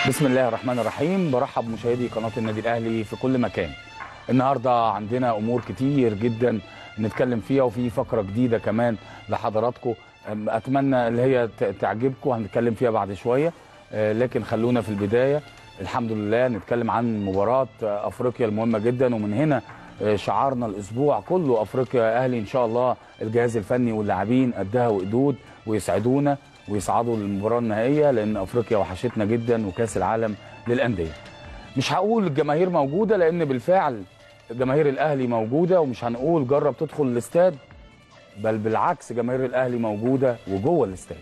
بسم الله الرحمن الرحيم برحب مشاهدي قناه النادي الاهلي في كل مكان النهارده عندنا امور كتير جدا نتكلم فيها وفي فقره جديده كمان لحضراتكم أم- اتمنى اللي هي ت- تعجبكم هنتكلم فيها بعد شويه آه، لكن خلونا في البدايه الحمد لله نتكلم عن مباراه آه، افريقيا المهمه جدا ومن هنا آه، شعارنا الاسبوع كله افريقيا يا اهلي ان شاء الله الجهاز الفني واللاعبين قدها وقدود ويسعدونا ويصعدوا للمباراه النهائيه لان افريقيا وحشتنا جدا وكاس العالم للانديه مش هقول الجماهير موجوده لان بالفعل جماهير الاهلي موجوده ومش هنقول جرب تدخل الاستاد بل بالعكس جماهير الاهلي موجوده وجوه الاستاد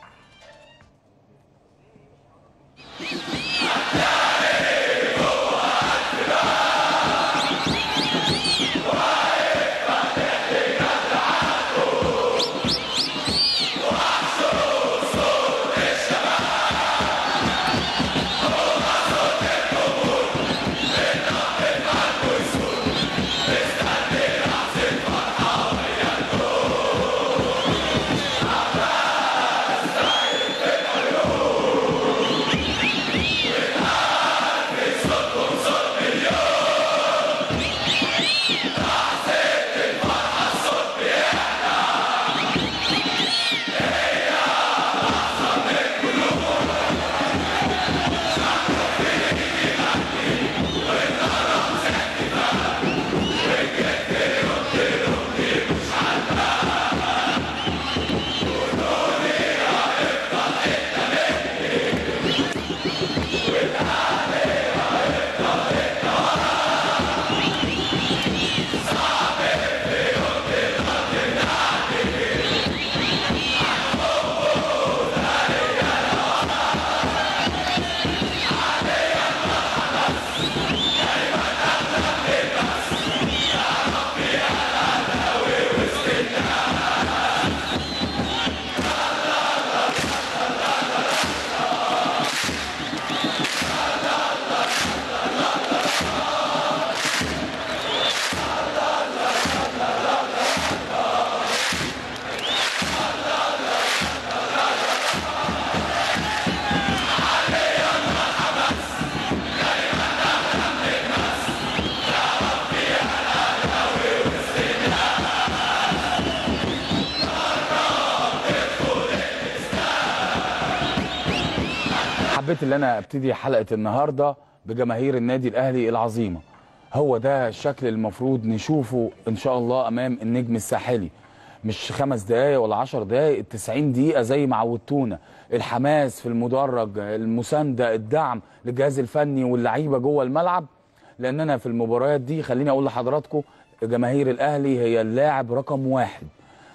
حبيت ان انا ابتدي حلقه النهارده بجماهير النادي الاهلي العظيمه هو ده الشكل المفروض نشوفه ان شاء الله امام النجم الساحلي مش خمس دقايق ولا عشر دقايق التسعين دقيقة زي ما عودتونا الحماس في المدرج المساندة الدعم للجهاز الفني واللعيبة جوه الملعب لأننا في المباريات دي خليني أقول لحضراتكم جماهير الأهلي هي اللاعب رقم واحد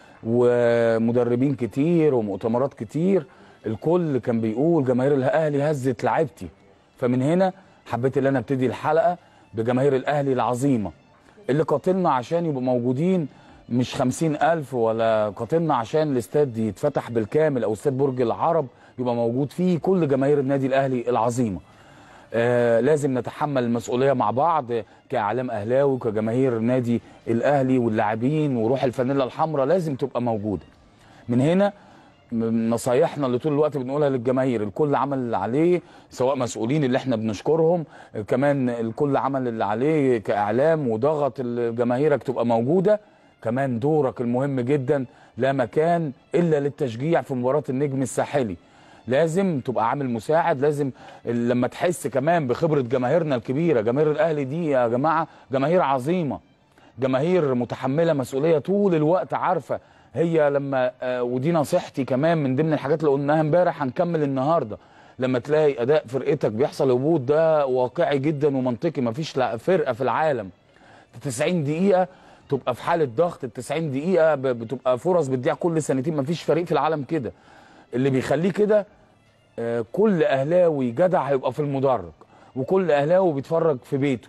ومدربين كتير ومؤتمرات كتير الكل كان بيقول جماهير الاهلي هزت لعيبتي فمن هنا حبيت ان انا ابتدي الحلقه بجماهير الاهلي العظيمه اللي قاتلنا عشان يبقوا موجودين مش خمسين ألف ولا قاتلنا عشان الاستاد يتفتح بالكامل أو استاد برج العرب يبقى موجود فيه كل جماهير النادي الأهلي العظيمة آه لازم نتحمل المسؤوليه مع بعض كاعلام اهلاوي وكجماهير النادي الاهلي واللاعبين وروح الفانيلا الحمراء لازم تبقى موجوده من هنا م- نصايحنا اللي طول الوقت بنقولها للجماهير الكل عمل اللي عليه سواء مسؤولين اللي احنا بنشكرهم آه، كمان الكل عمل اللي عليه كاعلام وضغط الجماهيرك تبقى موجوده كمان دورك المهم جدا لا مكان الا للتشجيع في مباراه النجم الساحلي لازم تبقى عامل مساعد لازم لما تحس كمان بخبره جماهيرنا الكبيره جماهير الاهلي دي يا جماعه جماهير عظيمه جماهير متحمله مسؤوليه طول الوقت عارفه هي لما آه، ودي نصيحتي كمان من ضمن الحاجات اللي قلناها امبارح هنكمل النهارده لما تلاقي اداء فرقتك بيحصل هبوط ده واقعي جدا ومنطقي مفيش لا فرقه في العالم 90 دقيقه تبقى في حاله ضغط ال 90 دقيقه ب- بتبقى فرص بتضيع كل سنتين مفيش فريق في العالم كده اللي بيخليه كده آه، كل اهلاوي جدع هيبقى في المدرج وكل اهلاوي بيتفرج في بيته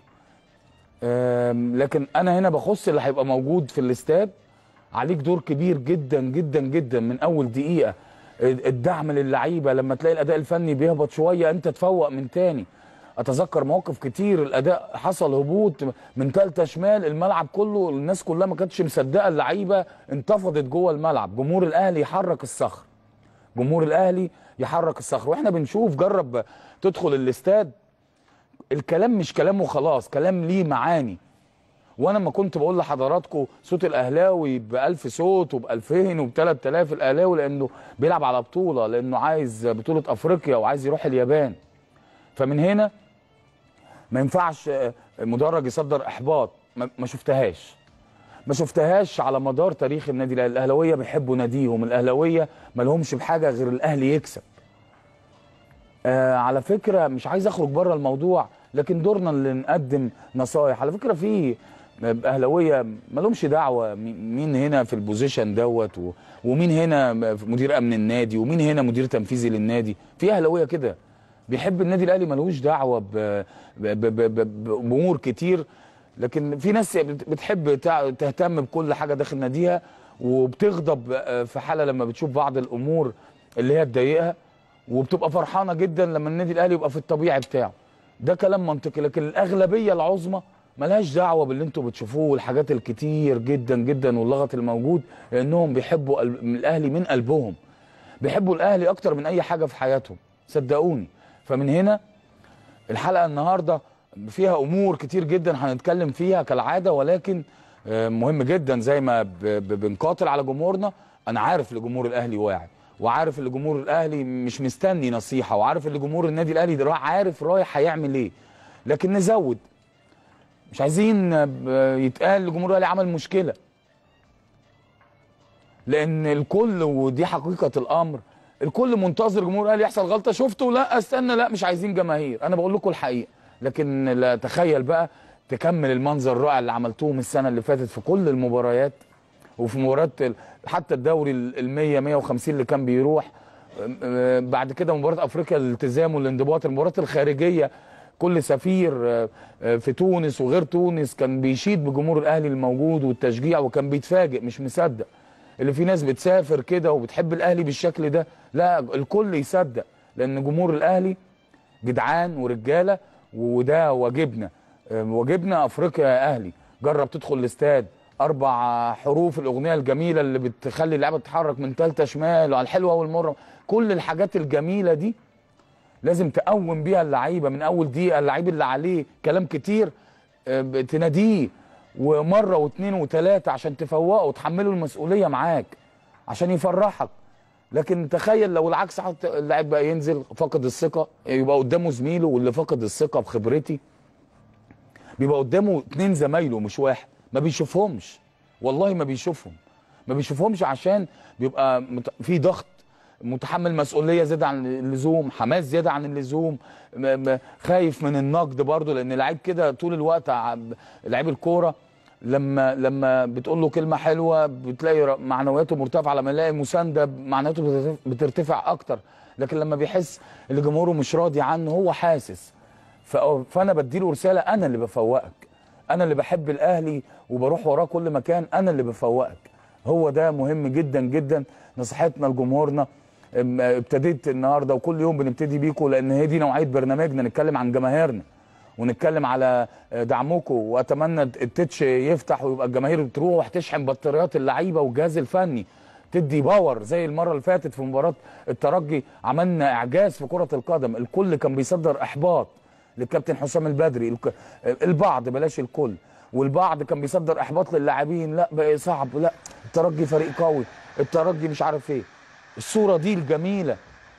آم، لكن انا هنا بخص اللي هيبقى موجود في الاستاد عليك دور كبير جدا جدا جدا من اول دقيقه الدعم للعيبه لما تلاقي الاداء الفني بيهبط شويه انت تفوق من تاني اتذكر مواقف كتير الاداء حصل هبوط من ثالثه شمال الملعب كله الناس كلها ما كانتش مصدقه اللعيبه انتفضت جوه الملعب جمهور الاهلي يحرك الصخر جمهور الاهلي يحرك الصخر واحنا بنشوف جرب تدخل الاستاد الكلام مش كلام وخلاص كلام ليه معاني وانا ما كنت بقول لحضراتكم صوت الاهلاوي ب 1000 صوت وب 2000 وب 3000 الاهلاوي لانه بيلعب على بطوله لانه عايز بطوله افريقيا وعايز يروح اليابان فمن هنا ما ينفعش آه، مدرج يصدر احباط ما ما شفتهاش ما شفتهاش على مدار تاريخ النادي الاهلي الاهلاويه بيحبوا ناديهم الاهلاويه ما لهمش بحاجه غير الاهلي يكسب آه على فكره مش عايز اخرج بره الموضوع لكن دورنا اللي نقدم نصايح على فكره في اهلاويه ما لهمش دعوه مي- مين هنا في البوزيشن دوت و- ومين هنا مدير امن النادي ومين هنا مدير تنفيذي للنادي في اهلاويه كده بيحب النادي الاهلي ملوش دعوه ب- ب- ب- ب- بامور كتير لكن في ناس بت- بتحب تع- تهتم بكل حاجه داخل ناديها وبتغضب آه، في حاله لما بتشوف بعض الامور اللي هي تضايقها وبتبقى فرحانه جدا لما النادي الاهلي يبقى في الطبيعي بتاعه ده كلام منطقي لكن الاغلبيه العظمى ملهاش دعوه باللي انتوا بتشوفوه والحاجات الكتير جدا جدا واللغط الموجود لانهم بيحبوا ال- من الاهلي من قلبهم بيحبوا الاهلي اكتر من اي حاجه في حياتهم صدقوني فمن هنا الحلقه النهارده فيها امور كتير جدا هنتكلم فيها كالعاده ولكن آه، مهم جدا زي ما ب- ب- بنقاتل على جمهورنا انا عارف ان جمهور الاهلي واعي وعارف ان جمهور الاهلي مش مستني نصيحه وعارف ان جمهور النادي الاهلي ده راح- عارف رايح هيعمل ايه لكن نزود مش عايزين آه، يتقال لجمهور الاهلي عمل مشكله لان الكل ودي حقيقه الامر الكل منتظر جمهور الاهلي يحصل غلطه شفته لا استنى لا مش عايزين جماهير انا بقول لكم الحقيقه لكن لا تخيل بقى تكمل المنظر الرائع اللي عملتوه من السنه اللي فاتت في كل المباريات وفي مباريات ال- حتى الدوري ال 100 150 اللي كان بيروح أم- أم- بعد كده مباراه افريقيا الالتزام والانضباط المباريات الخارجيه كل سفير آه، آه، في تونس وغير تونس كان بيشيد بجمهور الاهلي الموجود والتشجيع وكان بيتفاجئ مش مصدق اللي في ناس بتسافر كده وبتحب الاهلي بالشكل ده لا الكل يصدق لان جمهور الاهلي جدعان ورجاله وده واجبنا آه، واجبنا افريقيا يا اهلي جرب تدخل الاستاد اربع حروف الاغنيه الجميله اللي بتخلي اللعبه تتحرك من ثالثه شمال وعلى الحلوه والمره كل الحاجات الجميله دي لازم تقوم بيها اللعيبه من اول دقيقه اللعيب اللي عليه كلام كتير آه، تناديه ومره واثنين وثلاثه عشان تفوقه وتحمله المسؤوليه معاك عشان يفرحك لكن تخيل لو العكس حط اللاعب بقى ينزل فاقد الثقه يبقى قدامه زميله واللي فاقد الثقه بخبرتي بيبقى قدامه اتنين زمايله مش واحد ما بيشوفهمش والله ما بيشوفهم ما بيشوفهمش عشان بيبقى مت- في ضغط متحمل مسؤوليه زياده عن اللزوم حماس زياده عن اللزوم م- م- خايف من النقد برضه لان لعيب كده طول الوقت ع- لعيب الكوره لما لما بتقول له كلمه حلوه بتلاقي ر- معنوياته مرتفعه لما يلاقي مسانده معنوياته بترتف- بترتفع اكتر لكن لما بيحس ان جمهوره مش راضي عنه هو حاسس ف- فانا بديله رساله انا اللي بفوقك انا اللي بحب الاهلي وبروح وراه كل مكان انا اللي بفوقك هو ده مهم جدا جدا نصيحتنا لجمهورنا ام- ابتديت النهارده وكل يوم بنبتدي بيكم لان هي دي نوعيه برنامجنا نتكلم عن جماهيرنا ونتكلم على دعمكم واتمنى التتش يفتح ويبقى الجماهير تروح تشحن بطاريات اللعيبه والجهاز الفني تدي باور زي المره اللي فاتت في مباراه الترجي عملنا اعجاز في كره القدم الكل كان بيصدر احباط للكابتن حسام البدري الك- البعض بلاش الكل والبعض كان بيصدر احباط للاعبين لا بقى صعب لا الترجي فريق قوي الترجي مش عارف ايه الصوره دي الجميله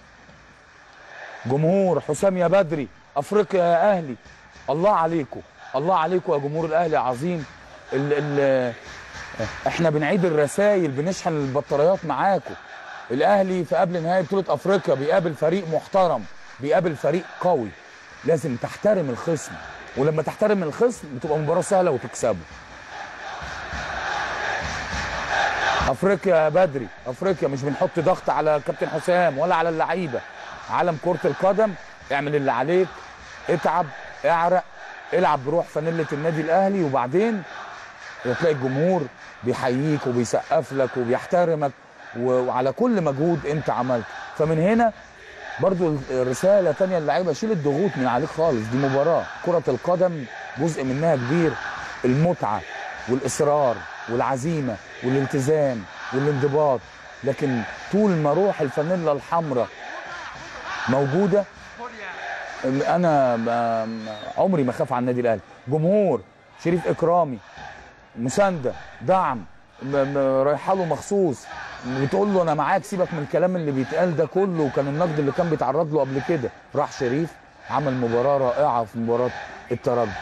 جمهور حسام يا بدري افريقيا يا اهلي الله عليكم الله عليكم يا جمهور الاهلي عظيم ال ال احنا بنعيد الرسائل بنشحن البطاريات معاكم الاهلي في قبل نهائي بطوله افريقيا بيقابل فريق محترم بيقابل فريق قوي لازم تحترم الخصم ولما تحترم الخصم بتبقى مباراه سهله وتكسبه افريقيا يا بدري افريقيا مش بنحط ضغط على كابتن حسام ولا على اللعيبه عالم كره القدم اعمل اللي عليك اتعب اعرق العب بروح فانيله النادي الاهلي وبعدين تلاقي الجمهور بيحييك وبيسقف لك وبيحترمك و- وعلى كل مجهود انت عملته فمن هنا برضو رسالة تانية للعيبة شيل الضغوط من عليك خالص دي مباراة كرة القدم جزء منها كبير المتعة والإصرار والعزيمة والالتزام والانضباط لكن طول ما روح الفانيلا الحمراء موجوده انا ب- عمري ما خاف على النادي الاهلي جمهور شريف اكرامي مسانده دعم م- م- رايحه له مخصوص بتقول له انا معاك سيبك من الكلام اللي بيتقال ده كله وكان النقد اللي كان بيتعرض له قبل كده راح شريف عمل مباراه رائعه في مباراه الترجي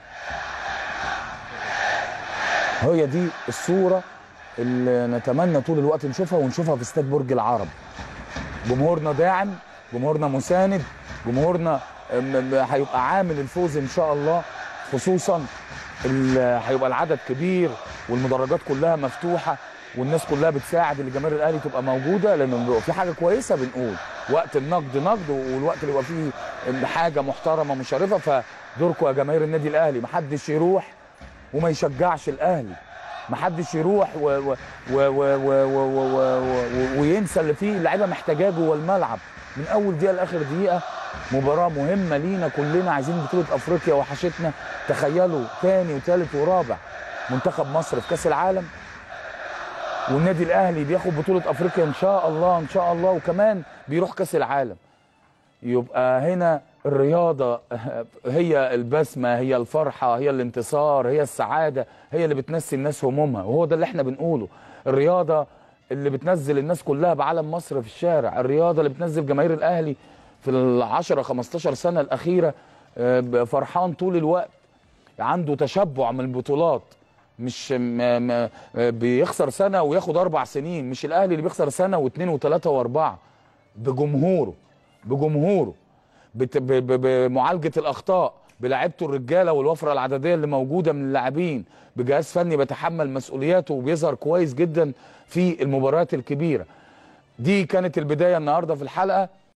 هي دي الصوره اللي نتمنى طول الوقت نشوفها ونشوفها في استاد برج العرب جمهورنا داعم جمهورنا مساند جمهورنا م- م- هيبقى عامل الفوز ان شاء الله خصوصا ال- هيبقى العدد كبير والمدرجات كلها مفتوحه والناس كلها بتساعد اللي جماهير الاهلي تبقى موجوده لان بيبقى في حاجه كويسه بنقول وقت النقد نقد والوقت اللي يبقى فيه حاجه محترمه مشرفه فدوركم يا جماهير النادي الاهلي محدش يروح وما يشجعش الاهلي محدش يروح و و و و و و و و وينسى اللي فيه اللعيبه محتاجاه جوه الملعب من اول دقيقه لاخر دقيقه مباراه مهمه لينا كلنا عايزين بطوله افريقيا وحشتنا تخيلوا تاني وتالت ورابع منتخب مصر في كاس العالم والنادي الاهلي بياخد بطوله افريقيا ان شاء الله ان شاء الله وكمان بيروح كاس العالم يبقى هنا الرياضة هي البسمة هي الفرحة هي الانتصار هي السعادة هي اللي بتنسي الناس همومها وهو ده اللي احنا بنقوله الرياضة اللي بتنزل الناس كلها بعلم مصر في الشارع الرياضة اللي بتنزل جماهير الأهلي في العشرة 15 سنة الأخيرة آه، فرحان طول الوقت عنده تشبع من البطولات مش م م بيخسر سنة وياخد أربع سنين مش الأهلي اللي بيخسر سنة واثنين وثلاثة وأربعة بجمهوره بجمهوره بت- ب- ب- بمعالجه الاخطاء بلاعيبته الرجاله والوفره العدديه اللي موجوده من اللاعبين بجهاز فني بيتحمل مسؤولياته وبيظهر كويس جدا في المباريات الكبيره دي كانت البدايه النهارده في الحلقه